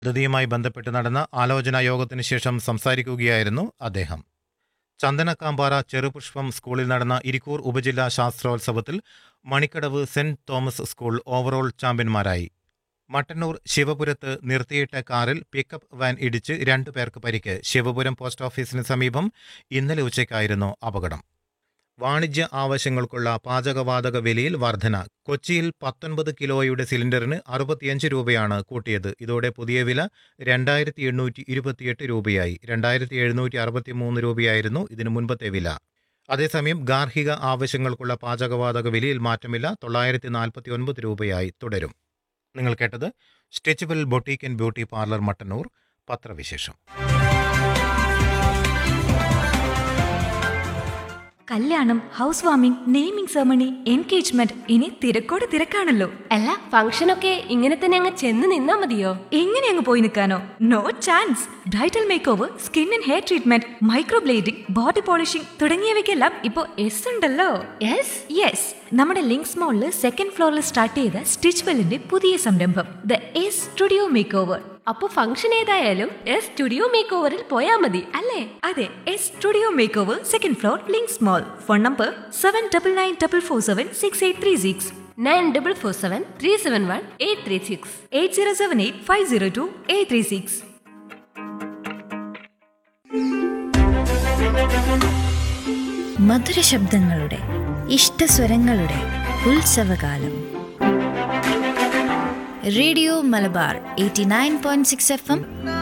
പദ്ധതിയുമായി ബന്ധപ്പെട്ട് നടന്ന ആലോചനാ യോഗത്തിനു ശേഷം സംസാരിക്കുകയായിരുന്നു അദ്ദേഹം ചന്ദനക്കാമ്പാറ ചെറുപുഷ്പം സ്കൂളിൽ നടന്ന ഇരിക്കൂർ ഉപജില്ലാ ശാസ്ത്രോത്സവത്തിൽ Manikkadavu saint Thomas school overall ചാമ്പ്യന്മാരായി മട്ടന്നൂർ ശിവപുരത്ത് നിർത്തിയിട്ട കാറിൽ പിക്കപ്പ് വാൻ ഇടിച്ച് രണ്ടു പേർക്ക് പരിക്ക് ശിവപുരം പോസ്റ്റ് ഓഫീസിന് സമീപം ഇന്നലെ ഉച്ചയ്ക്കായിരുന്നു അപകടം വാണിജ്യ ആവശ്യങ്ങൾക്കുള്ള പാചകവാതക വിലയിൽ വർധന കൊച്ചിയിൽ പത്തൊൻപത് കിലോയുടെ സിലിണ്ടറിന് അറുപത്തിയഞ്ച് രൂപയാണ് കൂട്ടിയത് ഇതോടെ പുതിയ വില രണ്ടായിരത്തി എണ്ണൂറ്റി ഇരുപത്തിയെട്ട് രൂപയായി രണ്ടായിരത്തി എഴുന്നൂറ്റി അറുപത്തി മൂന്ന് രൂപയായിരുന്നു ഇതിനു മുൻപത്തെ വില അതേസമയം ഗാർഹിക ആവശ്യങ്ങൾക്കുള്ള പാചകവാതക വിലയിൽ മാറ്റമില്ല തൊള്ളായിരത്തി നാൽപ്പത്തി ഒൻപത് രൂപയായി തുടരും നിങ്ങൾ കേട്ടത് stitchable boutique and beauty parlour Mattannur പത്രവിശേഷം കല്യാണം house warming naming ceremony engagement ഇനി തിരക്കോട് തിരക്കാണല്ലോ അല്ല ഫംഗ്ഷനൊക്കെ ഇങ്ങനെ തന്നെ അങ്ങ് ചെന്ന് നിന്നാ മതിയോ എങ്ങനെ അങ്ങ് പോയി നിൽക്കാനോ no chance bridal make over skin and hair treatment microblading body polishing തുടങ്ങിയവയ്ക്കെല്ലാം ഇപ്പോൾ എസ് ഉണ്ടല്ലോ യെസ് യെസ് നമ്മുടെ ലിങ്ക്സ് മോളിൽ സെക്കൻഡ് ഫ്ലോറിൽ സ്റ്റാർട്ട് ചെയ്ത സ്റ്റിച്ച് വെല്ലിന്റെ പുതിയ സംരംഭം the S studio make over അപ്പൊ ഫംഗ്ഷൻ ഏതായാലും എസ് സ്റ്റുഡിയോ മേക്ക് ഓവറിൽ പോയാ മതി അല്ലേ അതെ S studio make over second floor Links mall phone number seven double nine double four seven six eight three six nine double four seven three seven one eight three six eight zero seven eight five zero two eight three six മധുരശബ്ദങ്ങളുടെ ഇഷ്ടസ്വരങ്ങളുടെ ഉത്സവകാലം radio Malabar eighty nine point six F M